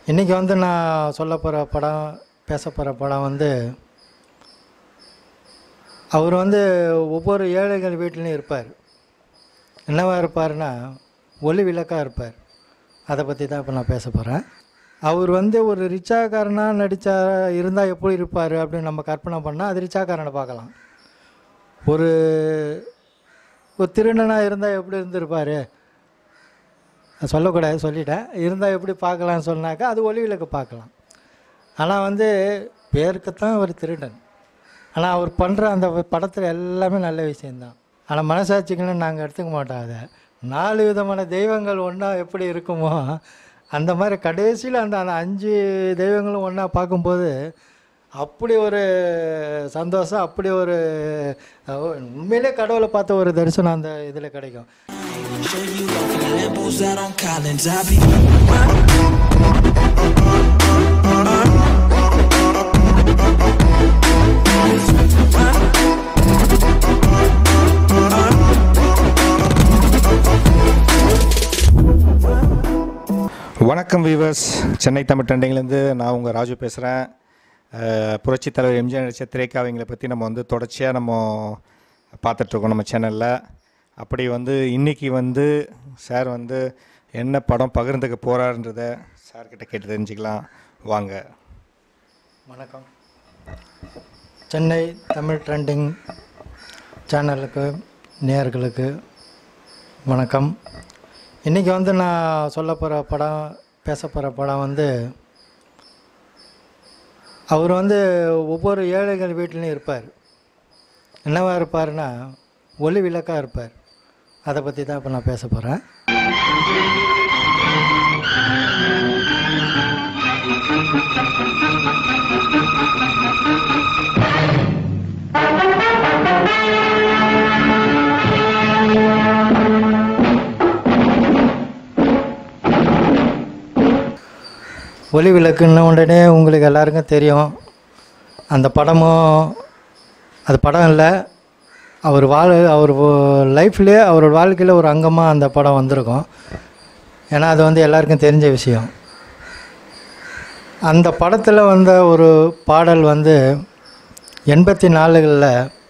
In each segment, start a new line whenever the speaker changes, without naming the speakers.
இன்றைக்கி வந்து நான் சொல்ல போகிற படம் பேச போகிற படம் வந்து அவர் வந்து ஒவ்வொரு ஏழைகள் வீட்லேயும் இருப்பார் என்னவா இருப்பார்னா ஒளி விளக்காக இருப்பார் அதை பற்றி தான் இப்போ நான் பேச போகிறேன் அவர் வந்து ஒரு ரிச்சாக்காரனாக நடித்தா இருந்தால் எப்படி இருப்பார் அப்படின்னு நம்ம கற்பனை பண்ணால் அது ரிச்சாக்காரனை பார்க்கலாம் ஒரு ஒரு திருடனாக இருந்தால் எப்படி இருந்திருப்பார் சொல்லக்கூடாது சொல்லிட்டேன் இருந்தால் எப்படி பார்க்கலாம்னு சொன்னாக்கா அது ஒளி விளக்கு பார்க்கலாம் ஆனால் வந்து பேருக்குத்தான் ஒரு திருடன் ஆனால் அவர் பண்ணுற அந்த படத்தில் எல்லாமே நல்ல விஷயந்தான் ஆனால் மனசாட்சிக்குன்னு நாங்கள் எடுத்துக்க மாட்டோம் அதை நாலு விதமான தெய்வங்கள் ஒன்றா எப்படி இருக்குமோ அந்த மாதிரி கடைசியில் அந்த அந்த அஞ்சு தெய்வங்களும் ஒன்றா பார்க்கும்போது அப்படி ஒரு சந்தோஷம் அப்படி ஒரு அஹ், உண்மையிலே கடவுளை பார்த்த ஒரு தரிசனம் அந்த இதில் கிடைக்கும்
Show you off in the Lambos out on Collins. I be
வணக்கம் வீவர்ஸ் சென்னை தமிழ் ட்ரெண்டிங்லேருந்து நான் உங்கள் ராஜு பேசுகிறேன் புரட்சி தலைவர் எம்ஜிஆர் நடித்த திரைக்காவிங்களை பற்றி நம்ம வந்து தொடர்ச்சியாக நம்ம பார்த்துட்ருக்கோம் நம்ம சேனலில் அப்படி வந்து இன்றைக்கி வந்து சார் வந்து என்ன படம் பகிர்ந்துக்க போகிறாருன்றத சார்கிட்ட கேட்டு தெரிஞ்சுக்கலாம் வாங்க
வணக்கம் சென்னை தமிழ் ட்ரெண்டிங் சேனலுக்கு நேயர்களுக்கு வணக்கம் இன்றைக்கி வந்து நான் சொல்ல போகிற படம் பேச போகிற படம் வந்து அவர் வந்து ஒவ்வொரு ஏழைகள் வீட்லேயும் இருப்பார் என்னவா இருப்பார்னா ஒளி விளக்காக இருப்பார் அதை பற்றி தான் இப்போ நான் பேச போகிறேன் ஒளி விளக்குன்ன உடனே உங்களுக்கு எல்லாருக்கும் தெரியும் அந்த படமும் அது படம் இல்லை அவர் வாழ் அவர் லைஃப்லேயே அவரோட வாழ்க்கையில் ஒரு அங்கமாக அந்த படம் வந்திருக்கும் ஏன்னா அது வந்து எல்லாருக்கும் தெரிஞ்ச விஷயம் அந்த படத்தில் வந்த ஒரு பாடல் வந்து எண்பத்தி நாலுகளில்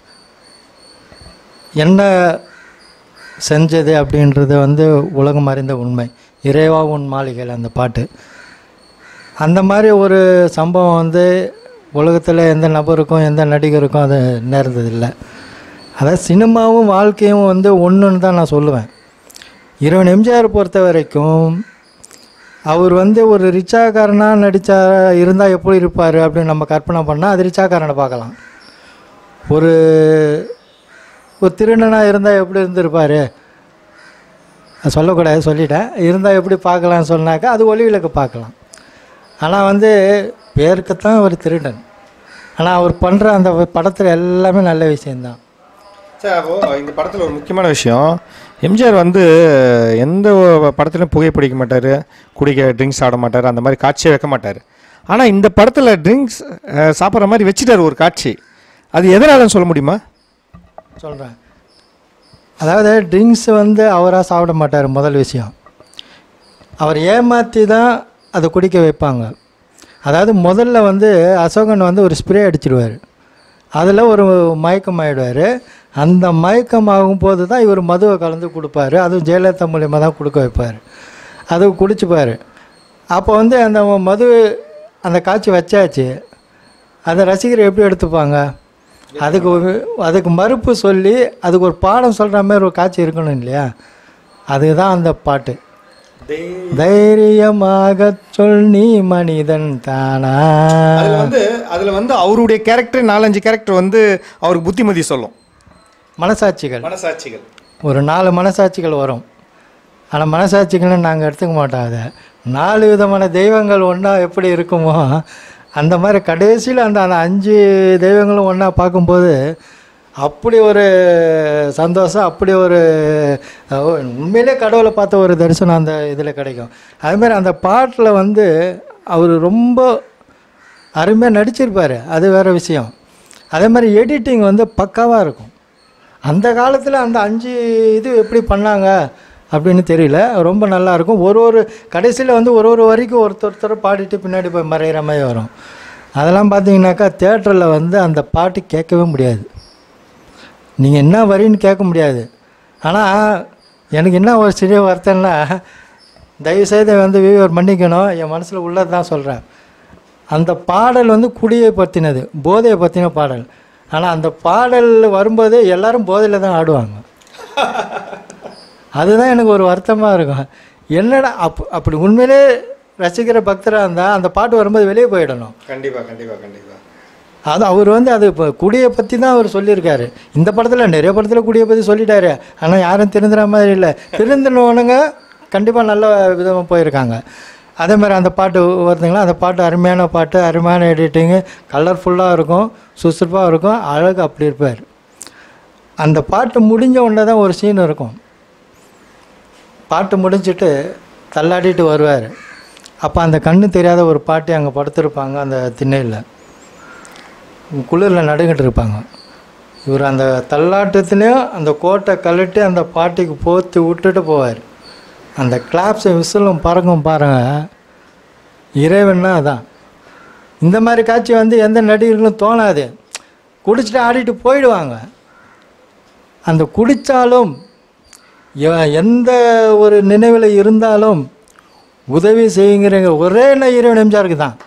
என்ன செஞ்சது அப்படின்றது வந்து உலகம் அறிந்த உண்மை இறைவா உன் மாளிகையில் அந்த பாட்டு அந்த மாதிரி ஒரு சம்பவம் வந்து உலகத்தில் எந்த நபருக்கும் எந்த நடிகருக்கும் அது நேர்ந்ததில்லை அதாவது சினிமாவும் வாழ்க்கையும் வந்து ஒன்றுன்னு தான் நான் சொல்லுவேன் இறைவன் எம்ஜிஆர் பொறுத்த வரைக்கும் அவர் வந்து ஒரு ரிச்சாக்காரனாக நடித்தா இருந்தால் எப்படி இருப்பார் அப்படின்னு நம்ம கற்பனை பண்ணால் அது ரிச்சாக்காரனை பார்க்கலாம் ஒரு ஒரு திருடனாக இருந்தால் எப்படி இருந்திருப்பார் அது சொல்லக்கூடாது சொல்லிட்டேன் இருந்தால் எப்படி பார்க்கலாம்னு சொன்னாக்கா அது ஒளி விளக்கு பார்க்கலாம் ஆனால் வந்து பேருக்குத்தான் ஒரு திருடன் ஆனால் அவர் பண்ணுற அந்த படத்தில் எல்லாமே நல்ல விஷயந்தான்
சார் அப்போது இந்த படத்தில் ஒரு முக்கியமான விஷயம் எம்ஜிஆர் வந்து எந்த படத்துலையும் புகைப்பிடிக்க மாட்டார் குடிக்க ட்ரிங்க்ஸ் ஆட மாட்டார் அந்த மாதிரி காட்சியே வைக்க மாட்டார் ஆனால் இந்த படத்தில் ட்ரிங்க்ஸ் சாப்பிட்ற மாதிரி வச்சுட்டார் ஒரு காட்சி அது எதனாலன்னு சொல்ல முடியுமா
சொல்கிறேன் அதாவது ட்ரிங்க்ஸ் வந்து அவராக சாப்பிட மாட்டார் முதல் விஷயம் அவர் ஏமாற்றி தான் அதை குடிக்க வைப்பாங்க அதாவது முதல்ல வந்து அசோகன் வந்து ஒரு ஸ்ப்ரே அடிச்சிடுவார் அதில் ஒரு மயக்கம் ஆகிடுவார் அந்த மயக்கம் ஆகும்போது தான் இவர் மதுவை கலந்து கொடுப்பாரு அதுவும் ஜெயலலிதா மூலியமாக தான் கொடுக்க வைப்பார் அது குடிச்சுப்பார் அப்போ வந்து அந்த மது அந்த காட்சி வச்சாச்சு அதை ரசிகர் எப்படி எடுத்துப்பாங்க அதுக்கு ஒரு அதுக்கு மறுப்பு சொல்லி அதுக்கு ஒரு பாடம் சொல்கிற மாதிரி ஒரு காட்சி இருக்கணும் இல்லையா அதுதான் அந்த பாட்டு தைரியமாக சொல் நீ மனிதன் தானா
அதில் வந்து அதில் வந்து அவருடைய கேரக்டர் நாலஞ்சு கேரக்டர் வந்து அவருக்கு புத்திமதி சொல்லும்
மனசாட்சிகள்
மனசாட்சிகள்
ஒரு நாலு மனசாட்சிகள் வரும் ஆனால் மனசாட்சிகள்னு நாங்கள் எடுத்துக்க மாட்டோம் அதை நாலு விதமான தெய்வங்கள் ஒன்றா எப்படி இருக்குமோ அந்த மாதிரி கடைசியில் அந்த அந்த அஞ்சு தெய்வங்களும் ஒன்றா பார்க்கும்போது அப்படி ஒரு சந்தோஷம் அப்படி ஒரு அஹ், உண்மையிலே கடவுளை பார்த்த ஒரு தரிசனம் அந்த இதில் கிடைக்கும் அதுமாதிரி அந்த பாட்டில் வந்து அவர் ரொம்ப அருமையாக நடிச்சிருப்பார் அது வேறு விஷயம் அதே மாதிரி எடிட்டிங் வந்து பக்காவாக இருக்கும் அந்த காலத்தில் அந்த அஞ்சு இது எப்படி பண்ணாங்க அப்படின்னு தெரியல ரொம்ப நல்லா இருக்கும் ஒரு ஒரு கடைசியில் வந்து ஒரு ஒரு வரைக்கும் ஒருத்தர் ஒருத்தர் பாடிட்டு பின்னாடி போய் மறைகிற மாதிரி வரும் அதெல்லாம் பார்த்தீங்கன்னாக்கா தேட்டரில் வந்து அந்த பாட்டு கேட்கவே முடியாது நீங்கள் என்ன வரின்னு கேட்க முடியாது ஆனால் எனக்கு என்ன ஒரு சிறிய வருத்தம்னா தயவுசெய்து வந்து வியூவர் மன்னிக்கணும் என் மனசில் உள்ளது தான் சொல்கிறேன் அந்த பாடல் வந்து குடியை பற்றினது போதையை பற்றின பாடல் ஆனால் அந்த பாடல் வரும்போது எல்லாரும் போதையில் தான் ஆடுவாங்க அதுதான் எனக்கு ஒரு வருத்தமாக இருக்கும் என்னடா அப் அப்படி உண்மையிலே ரசிக்கிற பக்தராக இருந்தால் அந்த பாட்டு வரும்போது வெளியே போயிடணும்
கண்டிப்பாக கண்டிப்பாக கண்டிப்பாக
அது அவர் வந்து அது இப்போ குடியை பற்றி தான் அவர் சொல்லியிருக்காரு இந்த படத்தில் நிறைய படத்தில் குடியை பற்றி சொல்லிட்டாரு ஆனால் யாரும் திருந்துற மாதிரி இல்லை திருந்தினவனுங்க கண்டிப்பாக நல்ல விதமாக போயிருக்காங்க அதே மாதிரி அந்த பாட்டு வருதுங்களா அந்த பாட்டு அருமையான பாட்டு அருமையான எடிட்டிங்கு கலர்ஃபுல்லாக இருக்கும் சுறுசுறுப்பாக இருக்கும் அழகு அப்படி இருப்பார் அந்த பாட்டு முடிஞ்ச உடனே தான் ஒரு சீன் இருக்கும் பாட்டு முடிஞ்சிட்டு தள்ளாடிட்டு வருவார் அப்போ அந்த கண்ணு தெரியாத ஒரு பாட்டி அங்கே படுத்திருப்பாங்க அந்த திண்ணையில் குளிரில் நடுங்கிட்டு இருப்பாங்க இவர் அந்த தள்ளாட்டத்துலேயும் அந்த கோட்டை கழட்டி அந்த பாட்டிக்கு போத்தி விட்டுட்டு போவார் அந்த கிளாப்ஸை விசிலும் பறக்கும் பாருங்க இறைவன்னா அதான் இந்த மாதிரி காட்சி வந்து எந்த நடிகர்களும் தோணாது குடிச்சிட்டு ஆடிட்டு போயிடுவாங்க அந்த குடித்தாலும் எ- எந்த ஒரு நினைவில் இருந்தாலும் உதவி செய்யுங்கிற ஒரே எண்ணம் இறைவன் எம்ஜிஆருக்கு தான்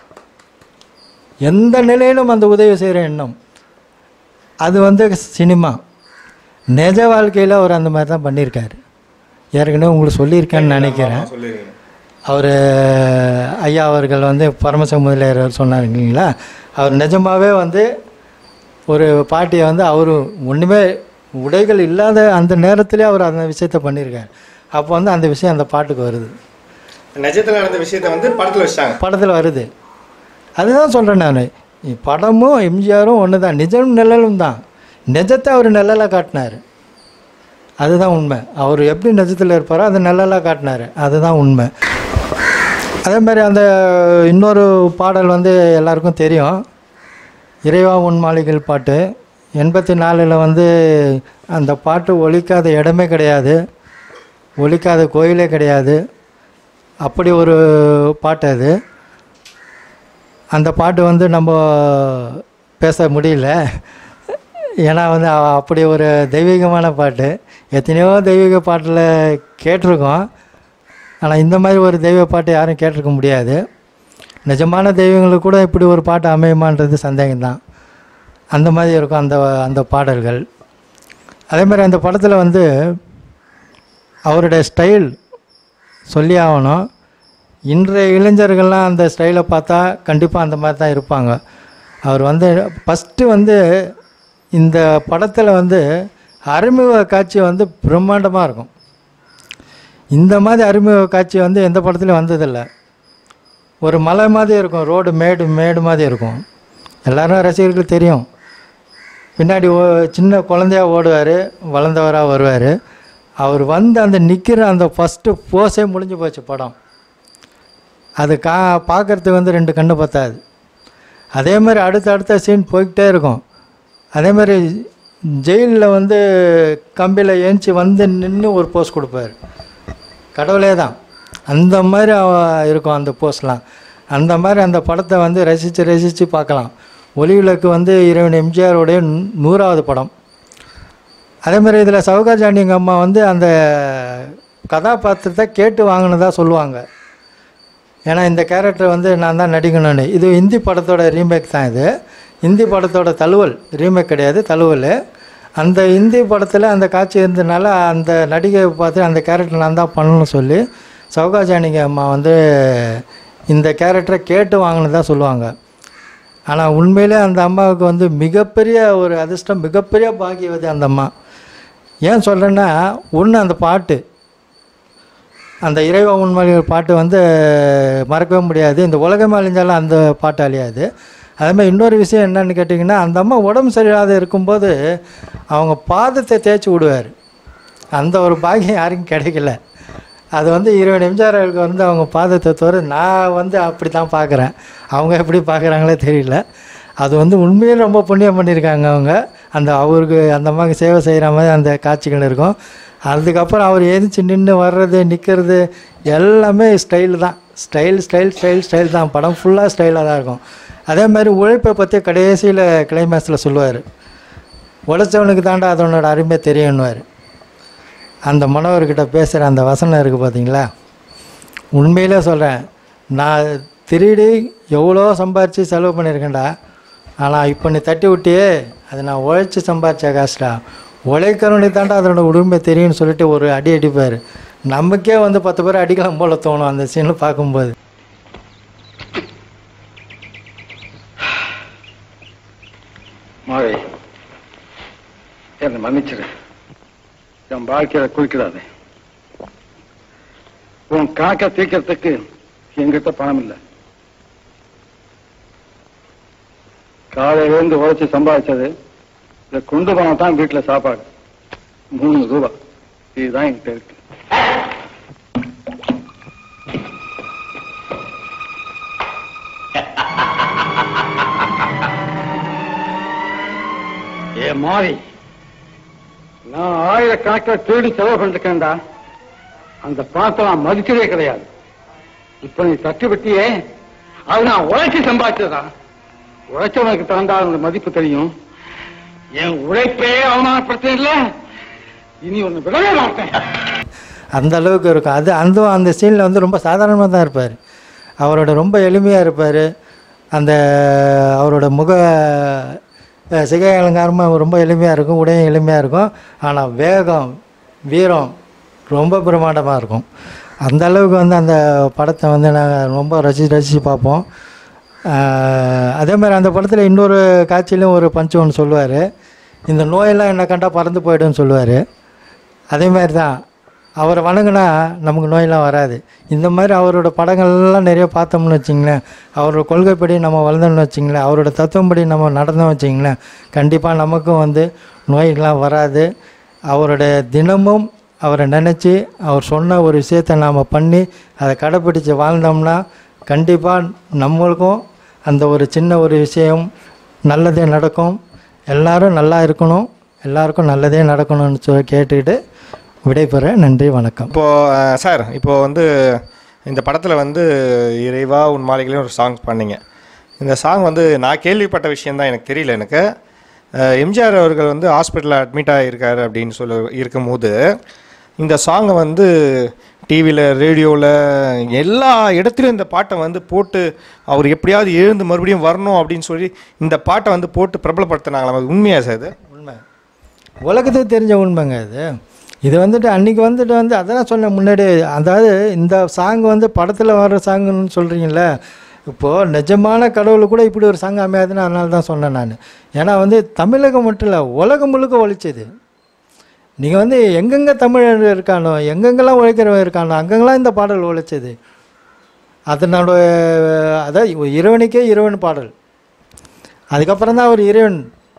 எந்த நிலையிலும் அந்த உதவி செய்கிற எண்ணம் அது வந்து சினிமா நிஜ வாழ்க்கையில் அவர் அந்த மாதிரி தான் பண்ணியிருக்காரு ஏற்கனவே உங்களுக்கு சொல்லியிருக்கேன்னு நினைக்கிறேன்
சொல்லிடுங்க
அவர் ஐயா அவர்கள் வந்து பரமசிவ முதலியார் அவர் சொன்னார் இல்லைங்களா அவர் நிஜமாகவே வந்து ஒரு பாட்டியை வந்து அவர் ஒன்றுமே உடைகள் இல்லாத அந்த நேரத்திலே அவர் அந்த விஷயத்த பண்ணியிருக்கார் அப்போ வந்து அந்த விஷயம் அந்த பாட்டுக்கு வருது
நிஜத்தில் நடந்த விஷயத்தை வந்து படத்தில் வச்சாங்க
படத்தில் வருது அதுதான் சொல்கிறேன் நான் படமும் எம்ஜிஆரும் ஒன்று தான் நிஜம் நிழலும் தான் நிஜத்தை அவர் நிழலாக காட்டினார் அதுதான் உண்மை அவர் எப்படி நிஜத்தில் இருப்பாரோ அதை நிழலாக காட்டினார் அதுதான் உண்மை அதே மாதிரி அந்த இன்னொரு பாடல் வந்து எல்லாருக்கும் தெரியும் இறைவா உன் மாளிகள் பாட்டு எண்பத்தி நாலில் வந்து அந்த பாட்டு ஒலிக்காத இடமே கிடையாது ஒலிக்காத கோயிலே கிடையாது அப்படி ஒரு பாட்டு அது அந்த பாட்டு வந்து நம்ம பேச முடியல ஏன்னா வந்து அ- அப்படி ஒரு தெய்வீகமான பாட்டு எத்தனையோ தெய்வீக பாட்டில் கேட்டிருக்கோம் ஆனால் இந்த மாதிரி ஒரு தெய்வ பாட்டு யாரும் கேட்டிருக்க முடியாது நிஜமான தெய்வங்களுக்கு கூட இப்படி ஒரு பாட்டு அமையுமான்றது சந்தேகம்தான் அந்த மாதிரி இருக்கும் அந்த அந்த பாடல்கள் அதே மாதிரி அந்த படத்தில் வந்து அவருடைய ஸ்டைல் சொல்லி ஆகணும் இன்றைய இளைஞர்கள்லாம் அந்த ஸ்டைலை பார்த்தா கண்டிப்பாக அந்த மாதிரி தான் இருப்பாங்க அவர் வந்து ஃபஸ்ட்டு வந்து இந்த படத்தில் வந்து அறிமுக காட்சி வந்து பிரம்மாண்டமாக இருக்கும் இந்த மாதிரி அறிமுக காட்சி வந்து எந்த படத்துலையும் வந்ததில்லை ஒரு மலை மாதிரி இருக்கும் ரோடு மேடு மேடு மாதிரி இருக்கும் எல்லாரும் ரசிகர்களுக்கு தெரியும் பின்னாடி ஓ சின்ன குழந்தையா ஓடுவார் வளர்ந்தவராக வருவார் அவர் வந்து அந்த நிற்கிற அந்த ஃபஸ்ட்டு போஸே முடிஞ்சு போச்சு படம் அது கா பார்க்குறதுக்கு வந்து ரெண்டு கண்ணு பத்தாது அதே மாதிரி அடுத்த அடுத்த சீன் போய்கிட்டே இருக்கும் அதே மாதிரி ஜெயிலில் வந்து கம்பியில் ஏஞ்சி வந்து நின்று ஒரு போஸ் கொடுப்பாரு கடவுளே தான் அந்த மாதிரி அவ- இருக்கும் அந்த போஸ்லாம் அந்த மாதிரி அந்த படத்தை வந்து ரசித்து ரசித்து பார்க்கலாம் ஒளி விளக்கு வந்து இறைவன் எம்ஜிஆருடைய நூ- நூறாவது படம் அதே மாதிரி இதில் சவுகாஜாண்டி எங்கள் அம்மா வந்து அந்த கதாபாத்திரத்தை கேட்டு வாங்கினதா சொல்லுவாங்க ஏன்னா இந்த கேரக்டர் வந்து நான் தான் நடிக்கணும்னு இது ஹிந்தி படத்தோட ரீமேக் தான் இது ஹிந்தி படத்தோட தழுவல் ரீமேக் கிடையாது தழுவல் அந்த ஹிந்தி படத்தில் அந்த காட்சி இருந்ததுனால அந்த நடிகை பார்த்து அந்த கேரக்டர் நான் தான் பண்ணணும்னு சொல்லி சௌகாஜானிங்க அம்மா வந்து இந்த கேரக்டரை கேட்டு வாங்கினதா சொல்லுவாங்க ஆனால் உண்மையிலே அந்த அம்மாவுக்கு வந்து மிகப்பெரிய ஒரு அதிர்ஷ்டம் மிகப்பெரிய பாக்கியவதி அந்த அம்மா ஏன் சொல்கிறேன்னா ஒன்று அந்த பாட்டு அந்த இறைவா உண்மையில் பாட்டு வந்து மறக்கவே முடியாது இந்த உலகமே அழிஞ்சாலும் அந்த பாட்டு அழியாது அதே மாதிரி இன்னொரு விஷயம் என்னன்னு கேட்டிங்கன்னா அந்த அம்மா உடம்பு சரியில்லாத இருக்கும்போது அவங்க பாதத்தை தேய்ச்சி விடுவார் அந்த ஒரு பாக்கியம் யாருக்கும் கிடைக்கல அது வந்து இறைவன் எம்ஜிஆர் அவர்களுக்கு வந்து அவங்க பாதத்தை தவிர நான் வந்து அப்படி தான் பார்க்குறேன் அவங்க எப்படி பார்க்குறாங்களே தெரியல அது வந்து உண்மையிலே ரொம்ப புண்ணியம் பண்ணியிருக்காங்க அவங்க அந்த அவருக்கு அந்த அம்மாவுக்கு சேவை செய்கிற மாதிரி அந்த காட்சிகள் இருக்கும் அதுக்கப்புறம் அவர் எதிர்த்து நின்று வர்றது நிற்கிறது எல்லாமே ஸ்டைல் தான் ஸ்டைல் ஸ்டைல் ஸ்டைல் ஸ்டைல் தான் படம் ஃபுல்லாக ஸ்டைலாக தான் இருக்கும் அதே மாதிரி உழைப்பை பற்றி கடைசியில் கிளைமேக்ஸில் சொல்லுவார் உழைச்சவனுக்கு தாண்டா அதனோட அருமை தெரியும்னுவார் அந்த மனோகர்கிட்ட பேசுகிற அந்த வசனம் இருக்குது பார்த்தீங்களா உண்மையிலே சொல்கிறேன் நான் திருடி எவ்வளோ சம்பாரித்து செலவு பண்ணியிருக்கேன்டா ஆனால் இப்போ நீ தட்டி விட்டியே அது நான் உழைச்சி சம்பாரிச்ச காசுடா உழைக்கிறவனுக்கு தாண்டா அதனோட உரிமை தெரியும்னு சொல்லிட்டு ஒரு அடி அடிப்பார் நமக்கே வந்து பத்து பேர் அடிக்கலாம் போல தோணும் அந்த சீனில் பார்க்கும்போது
மாறி என்னை மன்னிச்சிரு என் வாழ்க்கையில குளிக்கிறாதே உன் காக்க தீக்கிறதுக்கு என்கிட்ட பணம் இல்லை காலையில இருந்து உழைச்சி சம்பாதிச்சது இதை கொண்டு போனா தான் வீட்டுல சாப்பாடு மூணு ரூபாய் இதுதான் என்கிட்ட இருக்கு ஏ மாறி நான் ஆயிரக்கணக்கில் திருடி செலவு பண்ணிருக்கேன்டா அந்த பணத்தை நான் மதிக்கவே கிடையாது இப்ப நீ தட்டு விட்டியே அது நான் உழைச்சி சம்பாதிச்சதா உழைச்சவனுக்கு தகுந்தா அதோட மதிப்பு தெரியும் என் உழைப்பே அவமானப்படுத்த இல்ல இனி ஒண்ணு விடவே மாட்டேன்
அந்த அளவுக்கு இருக்கும் அது அந்த அந்த சீனில் வந்து ரொம்ப சாதாரணமாக தான் இருப்பார் அவரோட ரொம்ப எளிமையாக இருப்பார் அந்த அவரோட முக அஹ், சிகை அலங்காரமாக ரொம்ப எளிமையாக இருக்கும் உடையும் எளிமையாக இருக்கும் ஆனால் வேகம் வீரம் ரொம்ப பிரமாண்டமாக இருக்கும் அந்த அளவுக்கு வந்து அந்த படத்தை வந்து நாங்கள் ரொம்ப ரசித்து ரசித்து பார்ப்போம் ஆஹ், அதே மாதிரி அந்த படத்தில் இன்னொரு காட்சியிலும் ஒரு பஞ்சு ஒன்று சொல்லுவார் இந்த நோயெல்லாம் என்ன கண்டா பறந்து போயிடும்னு சொல்லுவார் அதே மாதிரி தான் அவரை வணங்கினா நமக்கு நோயெல்லாம் வராது இந்த மாதிரி அவரோட படங்கள்லாம் நிறைய பார்த்தோம்னு வச்சிங்களேன் அவரோட கொள்கைப்படி நம்ம வளர்ந்தோம்னு வச்சிங்களேன் அவரோட தத்துவப்படி நம்ம நடந்தோம் வச்சிங்களேன் கண்டிப்பாக நமக்கும் வந்து நோயெல்லாம் வராது அவரோட தினமும் அவரை நினச்சி அவர் சொன்ன ஒரு விஷயத்தை நாம் பண்ணி அதை கடைப்பிடிச்சு வாழ்ந்தோம்னா கண்டிப்பாக நம்மளுக்கும் அந்த ஒரு சின்ன ஒரு விஷயம் நல்லதே நடக்கும் எல்லாரும் நல்லா இருக்கணும் எல்லாருக்கும் நல்லதே நடக்கணும்னு சொல்லி கேட்டுக்கிட்டு விடைபெறேன் நன்றி வணக்கம்
இப்போது சார் இப்போது வந்து இந்த படத்தில் வந்து இறைவா உன் மாளிகையிலும் ஒரு சாங் பண்ணீங்க இந்த சாங் வந்து நான் கேள்விப்பட்ட விஷயந்தான் எனக்கு தெரியல எனக்கு அஹ், எம்ஜிஆர் அவர்கள் வந்து ஹாஸ்பிட்டலில் அட்மிட் ஆகியிருக்காரு அப்படின்னு சொல்லி இருக்கும்போது இந்த சாங்கை வந்து டிவியில் ரேடியோவில் எல்லா இடத்துலையும் இந்த பாட்டை வந்து போட்டு அவர் எப்படியாவது எழுந்து மறுபடியும் வரணும் அப்படின்னு சொல்லி இந்த பாட்டை வந்து போட்டு பிரபலப்படுத்தினாங்களா அது உண்மையா சார் இது
உண்மை உலகத்துக்கு தெரிஞ்ச உண்மைங்க இது இது வந்துட்டு அன்றைக்கி வந்துட்டு வந்து அதான் சொன்னேன் முன்னாடி அதாவது இந்த சாங் வந்து படத்தில் வர்ற சாங்குன்னு சொல்கிறீங்களே இப்போது நிஜமான கடவுள் கூட இப்படி ஒரு சாங் அமையாதுன்னு அதனால தான் சொன்னேன் நான் ஏன்னா வந்து தமிழகம் மட்டும் இல்லை உலகம் முழுக்க ஒழிச்சது நீங்கள் வந்து எங்கெங்கே தமிழர் இருக்கானோ எங்கெங்கெல்லாம் உழைக்கிறவன் இருக்கானோ அங்கங்கெல்லாம் இந்த பாடல் உழைச்சது அதனோட அதான் இறைவனுக்கே இறைவன் பாடல் அதுக்கப்புறம் தான் அவர் இறைவன்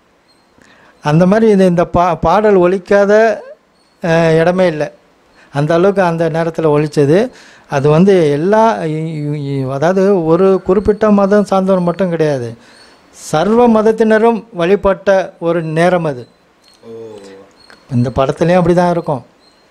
அந்த மாதிரி இந்த இந்த பா பாடல் ஒலிக்காத அஹ், இடமே இல்லை அந்த அளவுக்கு அந்த நேரத்தில் ஒலிச்சது அது வந்து எல்லா இ- இ- இ- அதாவது ஒரு குறிப்பிட்ட மதம் சார்ந்தவர் மட்டும் கிடையாது சர்வ மதத்தினரும் வழிபட்ட ஒரு நேரம் அது இந்த படத்துலேயும் அப்படி தான் இருக்கும்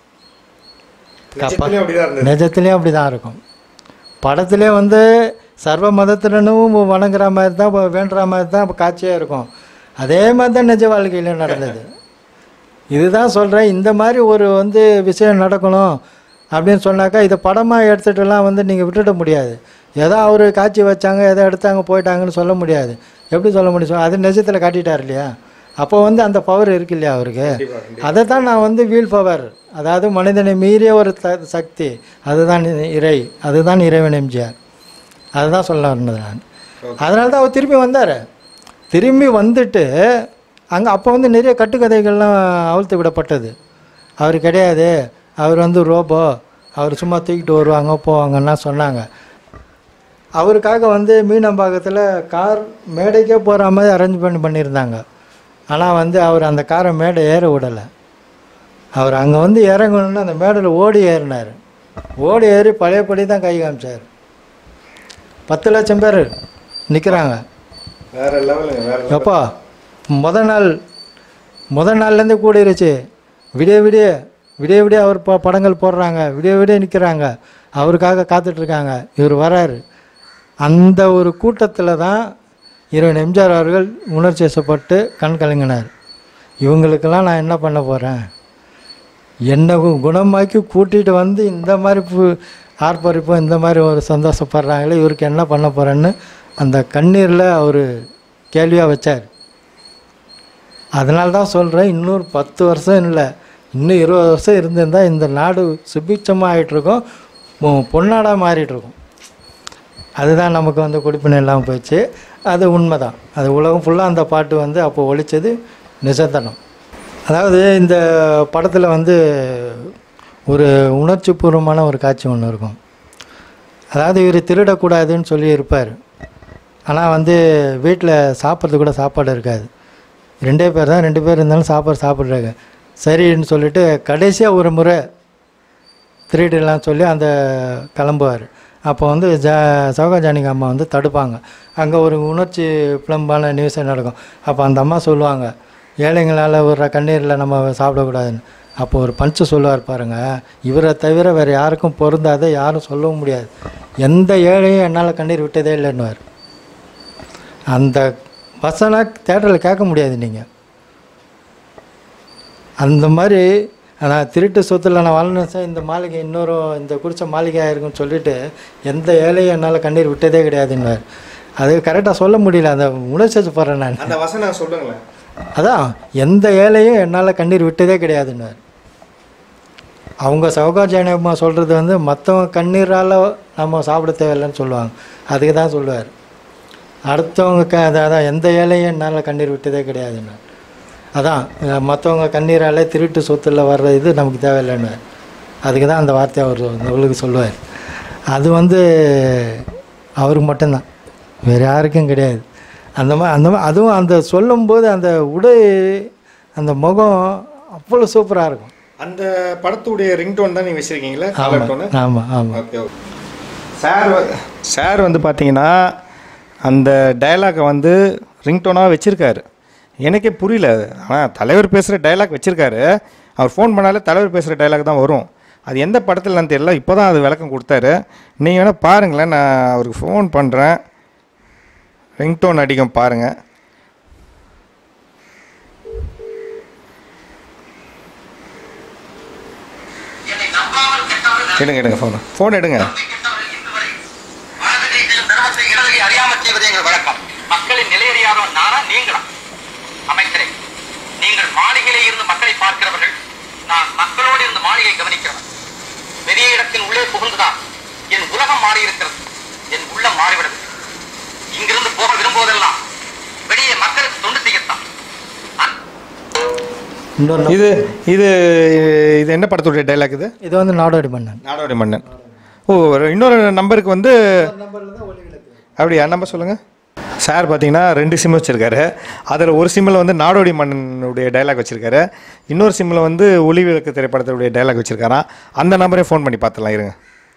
நிஜத்துலயும் அப்படிதான் இருந்தது.
நிஜத்துலேயும் அப்படி தான் இருக்கும் படத்திலே வந்து சர்வ மதத்தினரும் வணங்குற மாதிரி தான் இப்ப வேண்டுற மாதிரி தான் இப்போ காட்சியாக இருக்கும் அதே மாதிரி தான் நிஜ வாழ்க்கையில் நடந்தது இதுதான் சொல்கிறேன் இந்த மாதிரி ஒரு வந்து விஷயம் நடக்கணும் அப்படின்னு சொன்னாக்கா இதை படமாக எடுத்துகிட்டுலாம் வந்து நீங்கள் விட்டுட முடியாது ஏதோ அவர் காட்சி வச்சாங்க எதோ எடுத்தாங்க போயிட்டாங்கன்னு சொல்ல முடியாது எப்படி சொல்ல முடியும் சொல்ல- அது நிஜத்தில் காட்டிட்டார் இல்லையா அப்போ வந்து அந்த பவர் இருக்கு இல்லையா அவருக்கு அதை தான் நான் வந்து வீல் பவர் அதாவது மனிதனை மீறிய ஒரு த சக்தி அதுதான் இறை அதுதான் இறைவன் எம்ஜிஆர் அதுதான் சொல்ல வந்தது நான் அதனால தான் அவர் திரும்பி வந்தார் திரும்பி வந்துட்டு அங்கே அப்போ வந்து நிறைய கட்டுக்கதைகள்லாம் அவிழ்த்து விடப்பட்டது அவர் கிடையாது அவர் வந்து ரோபோ அவர் சும்மா தூக்கிட்டு வருவாங்க போவாங்கன்னா சொன்னாங்க அவருக்காக வந்து மீனம்பாக்கத்தில் கார் மேடைக்கே போகிற மாதிரி அரேஞ்ச்மெண்ட் பண்ணியிருந்தாங்க ஆனால் வந்து அவர் அந்த காரை மேடை ஏற விடலை அவர் அங்கே வந்து இறங்கணுன்னு அந்த மேடையில் ஓடி ஏறினார் ஓடி ஏறி பழையபடி தான் கை காமிச்சார் பத்து லட்சம் பேர் நிற்கிறாங்க
வேற லெவலுங்க வேற
எப்பா முத நாள் முத நாள்லேருந்து கூடிருச்சு விடிய விடிய விடிய விடிய அவர் ப படங்கள் போடுறாங்க விடிய விடிய நிற்கிறாங்க அவருக்காக காத்துட்ருக்காங்க இவர் வராரு அந்த ஒரு கூட்டத்தில் தான் இறைவன் எம்ஜிஆர் அவர்கள் உணர்ச்சி வசப்பட்டு கண் கலங்கினார் இவங்களுக்கெல்லாம் நான் என்ன பண்ண போகிறேன் என்னை கு- குணமாக்கி கூட்டிகிட்டு வந்து இந்த மாதிரி பு ஆர்ப்பரிப்போம் இந்த மாதிரி ஒரு சந்தோஷப்படுறாங்களே இவருக்கு என்ன பண்ண போகிறேன்னு அந்த கண்ணீரில் அவர் கேள்வியாக வச்சார் அதனால தான் சொல்கிறேன் இன்னொரு பத்து வருஷம் இல்லை இன்னும் இருபது வருஷம் இருந்திருந்தால் இந்த நாடு சுபிட்சமாக ஆகிட்டுருக்கோம் பொன்னாடாக மாறிட்டுருக்கும் அதுதான் நமக்கு வந்து குடிப்பினை இல்லாமல் போயிடுச்சு அது உண்மை தான் அது உலகம் ஃபுல்லாக அந்த பாட்டு வந்து அப்போ ஒழிச்சது நிசத்தனம் அதாவது இந்த படத்தில் வந்து ஒரு உணர்ச்சிபூர்வமான ஒரு காட்சி ஒன்று இருக்கும் அதாவது இவர் திருடக்கூடாதுன்னு சொல்லி இருப்பார் ஆனால் வந்து வீட்டில் சாப்பிட்றது கூட சாப்பாடு இருக்காது ரெண்டே பேர் தான் ரெண்டு பேர் இருந்தாலும் சாப்பாடு சாப்பிட்றாங்க சரின்னு சொல்லிட்டு கடைசியாக ஒரு முறை திருடிடலாம் சொல்லி அந்த கிளம்புவார் அப்போ வந்து ஜா சௌகா ஜானகி அம்மா வந்து தடுப்பாங்க அங்கே ஒரு உணர்ச்சி பிளம்பான நியூஸே நடக்கும் அப்போ அந்த அம்மா சொல்லுவாங்க ஏழைங்களால் விடுற கண்ணீரில் நம்ம சாப்பிடக்கூடாதுன்னு அப்போ ஒரு பஞ்சு சொல்லுவார் பாருங்க இவரை தவிர வேறு யாருக்கும் பொருந்தாத யாரும் சொல்லவும் முடியாது எந்த ஏழையும் என்னால் கண்ணீர் விட்டதே இல்லைன்னுவார் அந்த வசனம் தேட்டரில் கேட்க முடியாது நீங்கள் அந்த மாதிரி நான் திருட்டு சொத்தில் நான் வாழணும் சார் இந்த மாளிகை இன்னொரு இந்த குடிச்ச மாளிகையாக இருக்குன்னு சொல்லிட்டு எந்த ஏழையும் என்னால் கண்ணீர் விட்டதே கிடையாதுன்னார் அது கரெக்டாக சொல்ல முடியல அந்த உணர்ச்சி போடுறேன் நான்
அந்த வசனம் சொல்லுங்களேன்
அதான் எந்த ஏழையும் என்னால் கண்ணீர் விட்டதே கிடையாதுன்னார் அவங்க சௌகா ஜெயனம்மா சொல்கிறது வந்து மற்றவங்க கண்ணீரால் நம்ம சாப்பிட தேவையில்லைன்னு சொல்லுவாங்க அதுக்கு தான் சொல்லுவார் அடுத்தவங்க க அதான் அதான் எந்த ஏழையும் என்னால் கண்ணீர் விட்டதே கிடையாதுன்னார் அதான் மற்றவங்க கண்ணீரால் திருட்டு சொத்துல வர்ற இது நமக்கு தேவையில்லைன்னு அதுக்கு தான் அந்த வார்த்தையை அவர் அவளுக்கு சொல்லுவார் அது வந்து அவருக்கு மட்டும்தான் வேறு யாருக்கும் கிடையாது அந்த மாதிரி அந்த மாதிரி அதுவும் அந்த சொல்லும்போது அந்த உடை அந்த முகம் அவ்வளோ சூப்பராக இருக்கும்
அந்த படத்துடைய ரிங்டோன் தான் நீங்கள் வச்சுருக்கீங்களா காலர் டோனு
ஆமாம் ஆமாம்
ஓகே ஓகே சார் சார் வந்து பார்த்தீங்கன்னா அந்த டயலாக்கை வந்து ரிங்டோனாக வச்சுருக்காரு எனக்கே புரியல ஆனால் தலைவர் பேசுகிற டயலாக் வச்சுருக்காரு அவர் ஃபோன் பண்ணாலே தலைவர் பேசுகிற டயலாக் தான் வரும் அது எந்த படத்துலன்னு தெரியல இப்போ தான் அது விளக்கம் கொடுத்தாரு நீங்கள் வேணால் பாருங்களேன் நான் அவருக்கு ஃபோன் பண்ணுறேன் ரிங்டோன் அடிக்கும் பாருங்கள் எடுங்க எடுங்க ஃபோன் ஃபோன் எடுங்க
மனதில் தர்மத்தை இடதுகை அறியாமல் செய்வது எங்கள் வழக்கம் மக்களின் நிலையறியாதவன் நானா நீங்களா அமைச்சரே நீங்கள் மாளிகையிலே இருந்து மக்களை பார்க்கிறவர்கள் நான் மக்களோடு இருந்து மாளிகை கவனிக்கிறவன் பெரிய இடத்தின் உள்ளே புகுந்துதான் என் உலகம் மாறியிருக்கிறது என் உள்ளம் மாறிவிடுது இங்கிருந்து போக விரும்புவதெல்லாம் வெளியே மக்களுக்கு தொண்டு செய்யத்தான் அ-
இன்னொரு
இது இது இது என்ன படத்துடைய டைலாக் இது
இது வந்து நாடோடி மன்னன்
நாடோடி மன்னன் ஓ ஒரு- இன்னொரு நம்பருக்கு வந்து அப்படியா நம்பர் சொல்லுங்கள் சார் பார்த்தீங்கன்னா ரெண்டு சிம் வச்சுருக்காரு அதில் ஒரு சிம்மில் வந்து நாடோடி மன்னனுடைய டைலாக் வச்சுருக்காரு இன்னொரு சிம்மில் வந்து ஒளி விளக்கு திரைப்படத்துடைய டைலாக் வச்சுருக்காராம் அந்த நம்பரே ஃபோன் பண்ணி பார்த்துலாம் இருங்க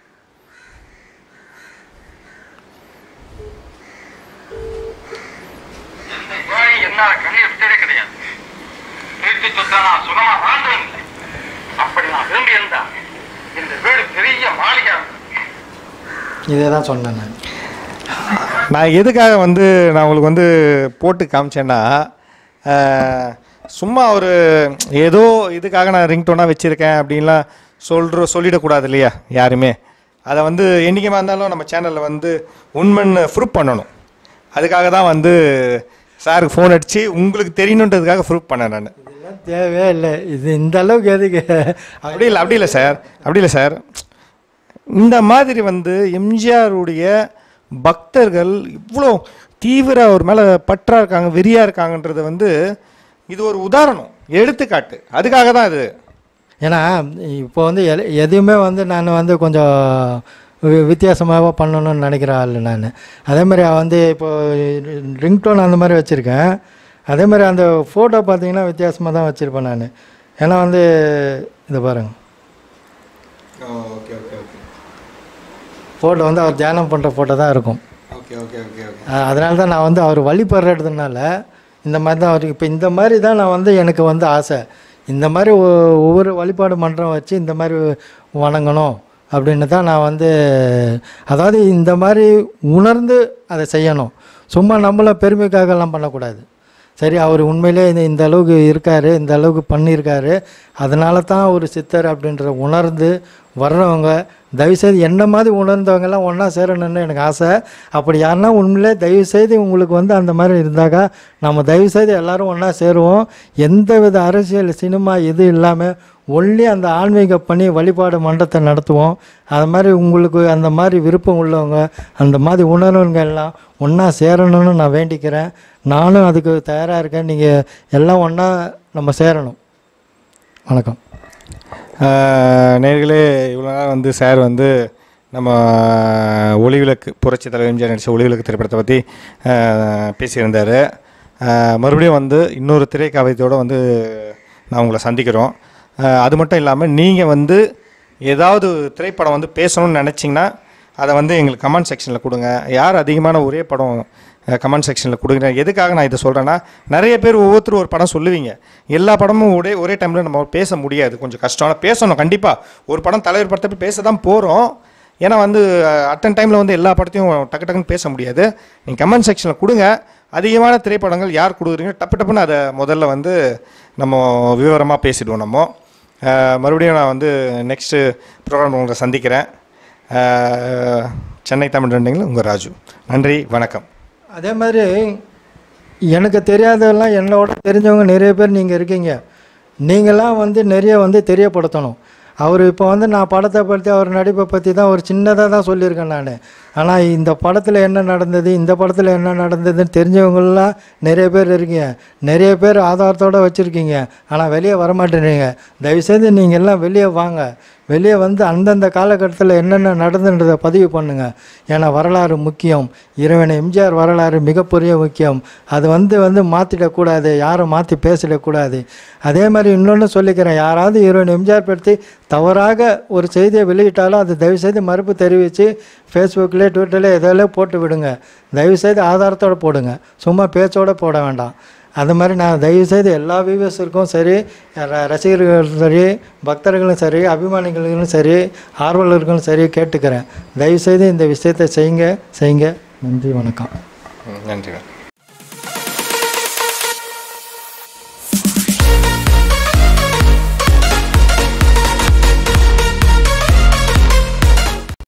இந்த ஏழை என்னால கண்ணீர் விட்டதே கிடையாது திருச்சி சொத்தா நான் சுகமா வாழ்ந்ததும் இல்லை அப்படி நான் விரும்பி இருந்தா இந்த வீடு பெரிய மாளிகை
இதே தான் சொன்னேன் நான்
நான் எதுக்காக வந்து நான் உங்களுக்கு வந்து போட்டு காமிச்சேன்னா அஹ், சும்மா ஒரு ஏதோ இதுக்காக நான் ரிங்டோனாக வச்சுருக்கேன் அப்படின்லாம் சொல்கிற சொல்லிடக்கூடாது இல்லையா யாருமே அதை வந்து என்றைக்குமா இருந்தாலும் நம்ம சேனலில் வந்து உண்மைன்னு ப்ரூஃப் பண்ணணும் அதுக்காக தான் வந்து சாருக்கு ஃபோன் அடித்து உங்களுக்கு தெரியணுன்றதுக்காக ப்ரூஃப் பண்ணேன் நான்
இதெல்லாம் தேவையே இல்லை இது இந்த அளவுக்கு எதுக்கு
அப்படி இல்லை அப்படி இல்லை சார் அப்படி இல்லை சார் இந்த மாதிரி வந்து எம்ஜிஆருடைய பக்தர்கள் இவ்வளோ தீவிர அவர் மேலே பற்றா இருக்காங்க வெறியாக இருக்காங்கன்றது வந்து இது ஒரு உதாரணம் எடுத்துக்காட்டு அதுக்காக தான் இது
ஏன்னா இப்போ வந்து எல- எதையுமே வந்து நான் வந்து கொஞ்சம் வி- வித்தியாசமாக பண்ணணும்னு நினைக்கிற ஆள் நான் அதே மாதிரி வந்து இப்போ ரிங்டோன் அந்த மாதிரி வச்சுருக்கேன் அதே மாதிரி அந்த ஃபோட்டோ பார்த்தீங்கன்னா வித்தியாசமாக தான் வச்சுருப்பேன் நான் ஏன்னா வந்து இதை பாருங்க
ஓகே ஓகே ஓகே
ஃபோட்டோ வந்து அவர் தியானம் பண்ணுற ஃபோட்டோ தான் இருக்கும்
ஓகே ஓகே ஓகே ஓகே
அஹ் அதனால தான் நான் வந்து அவர் வழிபடுறதுனால இந்த மாதிரி தான் அவருக்கு இப்போ இந்த மாதிரி தான் நான் வந்து எனக்கு வந்து ஆசை இந்த மாதிரி ஒ- ஒவ்வொரு வழிபாடு மன்றம் வச்சு இந்த மாதிரி வணங்கணும் அப்படின்னு தான் நான் வந்து அதாவது இந்த மாதிரி உணர்ந்து அதை செய்யணும் சும்மா நம்மள பெருமைக்காகலாம் பண்ணக்கூடாது சரி அவர் உண்மையிலே இந்த இந்த அளவுக்கு இருக்கார் இந்த அளவுக்கு பண்ணியிருக்காரு அதனால தான் ஒரு சித்தர் அப்படின்ற உணர்ந்து வர்றவங்க தயவுசெய்து என்ன மாதிரி உணர்ந்தவங்கெல்லாம் ஒன்றா சேரணும்னு எனக்கு ஆசை அப்படி யாருன்னா உண்மையிலே தயவுசெய்து உங்களுக்கு வந்து அந்த மாதிரி இருந்தாக்கா நம்ம தயவுசெய்து எல்லாரும் ஒன்றா சேருவோம் எந்த வித அரசியல் சினிமா இது இல்லாமல் ஒன்லி அந்த ஆன்மீக பணி வழிபாடு மன்றத்தை நடத்துவோம் அது மாதிரி உங்களுக்கு அந்த மாதிரி விருப்பம் உள்ளவங்க அந்த மாதிரி உணர்வுங்க எல்லாம் ஒன்றா சேரணும்னு நான் வேண்டிக்கிறேன் நானும் அதுக்கு தயாராக இருக்கேன் நீங்கள் எல்லாம் ஒன்றா நம்ம சேரணும் வணக்கம்
ஆஹ் நேர்களே இவ்வளோ நேரம் வந்து சார் வந்து நம்ம ஒளிவிளக்கு புரட்சி தலைவர் எம்ஜிஆர் நடித்த ஒளிவிளக்கு திரைப்படத்தை பற்றி பேசியிருந்தார் மறுபடியும் வந்து இன்னொரு திரைக்காவியத்தோடு வந்து நான் உங்களை சந்திக்கிறோம் ஆஹ் அது மட்டும் இல்லாமல் நீங்கள் வந்து ஏதாவது திரைப்படம் வந்து பேசணும்னு நினச்சிங்கன்னா அதை வந்து எங்களுக்கு கமெண்ட் செக்ஷனில் கொடுங்க யார் அதிகமான ஒரே படம் கமெண்ட் செக்ஷனில் கொடுங்க எதுக்காக நான் இதை சொல்கிறேன்னா நிறைய பேர் ஒவ்வொருத்தரும் ஒரு படம் சொல்லுவீங்க எல்லா படமும் ஒரே ஒரே டைமில் நம்ம பேச முடியாது கொஞ்சம் கஷ்டம் ஆனால் பேசணும் கண்டிப்பாக ஒரு படம் தலைவர் படத்தை போய் பேச தான் போகிறோம் ஏன்னா வந்து அட்டன் டைமில் வந்து எல்லா படத்தையும் டக்கு டக்குன்னு பேச முடியாது நீங்கள் கமெண்ட் செக்ஷனில் கொடுங்க அதிகமான திரைப்படங்கள் யார் கொடுக்குறீங்க டப்பு டப்புன்னு அதை முதல்ல வந்து நம்ம விவரமாக பேசிடுவோம் நம்ம அஹ் மறுபடியும் நான் வந்து நெக்ஸ்ட்டு ப்ரோக்ராம் உங்களை சந்திக்கிறேன் அஹ் சென்னை தமிழ் ரெண்டிங்கில் உங்கள் ராஜு நன்றி வணக்கம்
அதே மாதிரி எனக்கு தெரியாததெல்லாம் என்னோட தெரிஞ்சவங்க நிறைய பேர் நீங்கள் இருக்கீங்க நீங்களாம் வந்து நிறைய வந்து தெரியப்படுத்தணும் அவர் இப்போ வந்து நான் படத்தை பற்றி அவர் நடிப்பை பற்றி தான் ஒரு சின்னதாக தான் சொல்லியிருக்கேன் நான் ஆனால் இந்த படத்தில் என்ன நடந்தது இந்த படத்தில் என்ன நடந்ததுன்னு தெரிஞ்சவங்களாம் நிறைய பேர் இருக்கீங்க நிறைய பேர் ஆதாரத்தோடு வச்சுருக்கீங்க ஆனால் வெளியே வரமாட்டேறீங்க தயவுசெய்து நீங்கள் எல்லாம் வெளியே வாங்க வெளியே வந்து அந்தந்த காலகட்டத்தில் என்னென்ன நடந்துன்றதை பதிவு பண்ணுங்கள் ஏன்னா வரலாறு முக்கியம் இறைவன் எம்ஜிஆர் வரலாறு மிகப்பெரிய முக்கியம் அது வந்து வந்து மாற்றிடக்கூடாது யாரும் மாற்றி பேசிடக்கூடாது அதே மாதிரி இன்னொன்று சொல்லிக்கிறேன் யாராவது இறைவன் எம்ஜிஆர் பற்றி தவறாக ஒரு செய்தியை வெளியிட்டாலும் அது தயவுசெய்து மறுப்பு தெரிவித்து ஃபேஸ்புக்கில் ட்விட்டரில் எதில் போட்டு விடுங்க தயவுசெய்து ஆதாரத்தோடு போடுங்க சும்மா பேச்சோடு போட வேண்டாம் அது மாதிரி நான் தயவுசெய்து எல்லா வியூவர்ஸுக்கும் சரி ர- ரசிகர்களும் சரி பக்தர்களும் சரி அபிமானிகளுக்கும் சரி ஆர்வலர்களும் சரி கேட்டுக்கிறேன் தயவுசெய்து இந்த விஷயத்தை செய்யுங்க செய்யுங்க நன்றி வணக்கம்
ம், நன்றி